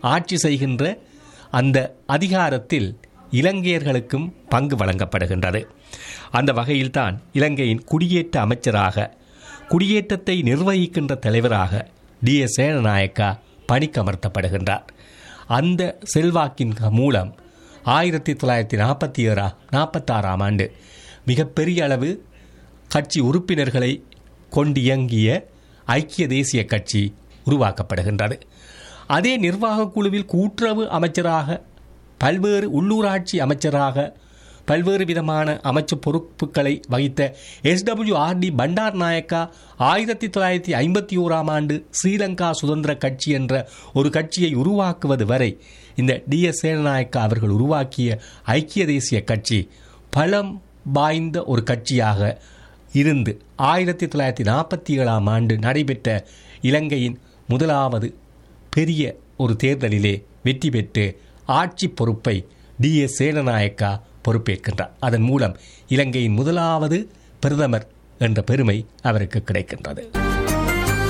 ஆட்சி செய்கின்ற அந்த அதிகாரத்தில் இலங்கையர்களுக்கும் பங்கு வழங்கப்படுகின்றது அந்த வகையில்தான் இலங்கையின் குடியேற்ற அமைச்சராக குடியேற்றத்தை நிர்வகிக்கின்ற தலைவராக டி எஸ் சேனநாயக்கா பணிக்கமர்த்தப்படுகின்றார் அந்த செல்வாக்கின் மூலம் ஆயிரத்தி தொள்ளாயிரத்தி நாற்பத்தி ஏறா நாற்பத்தாறாம் ஆண்டு மிகப்பெரிய அளவு கட்சி உறுப்பினர்களை கொண்டியங்கிய ஐக்கிய தேசிய கட்சி உருவாக்கப்படுகின்றது அதே நிர்வாக குழுவில் கூட்டுறவு அமைச்சராக பல்வேறு உள்ளூராட்சி அமைச்சராக பல்வேறு விதமான அமைச்சு பொறுப்புகளை வகித்த எஸ்டபிள்யூஆர்டி பண்டார் நாயக்கா ஆயிரத்தி தொள்ளாயிரத்தி ஐம்பத்தி ஓராம் ஆண்டு ஸ்ரீலங்கா சுதந்திர கட்சி என்ற ஒரு கட்சியை உருவாக்குவது வரை இந்த டி எஸ் சேனநாயக்கா அவர்கள் உருவாக்கிய ஐக்கிய தேசிய கட்சி பலம் வாய்ந்த ஒரு கட்சியாக இருந்து ஆயிரத்தி தொள்ளாயிரத்தி நாற்பத்தி ஏழாம் ஆண்டு நடைபெற்ற இலங்கையின் முதலாவது பெரிய ஒரு தேர்தலிலே வெற்றி பெற்று ஆட்சி பொறுப்பை டி எஸ் சேனநாயக்கா பொறுப்பேற்கின்றார் அதன் மூலம் இலங்கையின் முதலாவது பிரதமர் என்ற பெருமை அவருக்கு கிடைக்கின்றது